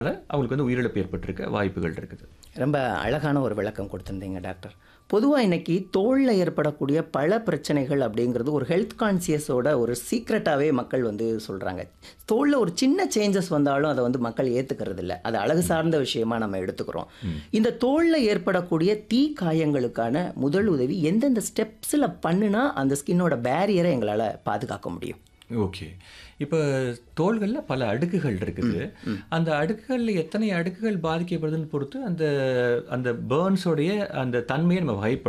அவங்களுக்கு வந்து உயிரிழப்பு ஏற்பட்டிருக்க வாய்ப்புகள் இருக்குது ரொம்ப அழகான ஒரு விளக்கம் கொடுத்துருந்தீங்க டாக்டர் பொதுவாக இன்னைக்கு தோளில் ஏற்படக்கூடிய பல பிரச்சனைகள் அப்படிங்கிறது ஒரு ஹெல்த் கான்சியஸோட ஒரு சீக்ரெட்டாகவே மக்கள் வந்து சொல்கிறாங்க தோளில் ஒரு சின்ன சேஞ்சஸ் வந்தாலும் அதை வந்து மக்கள் ஏற்றுக்கிறது இல்லை அது அழகு சார்ந்த விஷயமா நம்ம எடுத்துக்கிறோம் இந்த தோளில் ஏற்படக்கூடிய தீ காயங்களுக்கான முதல் உதவி எந்தெந்த ஸ்டெப்ஸில் பண்ணுனா அந்த ஸ்கின்னோட பேரியரை எங்களால் பாதுகாக்க முடியும் ஓகே இப்போ தோள்களில் பல அடுக்குகள் இருக்குது அந்த அடுக்குகளில் எத்தனை அடுக்குகள் பாதிக்கப்படுதுன்னு பொறுத்து அந்த அந்த பேர்ன்ஸோடைய அந்த தன்மையை நம்ம வகைப்படுத்தலாம்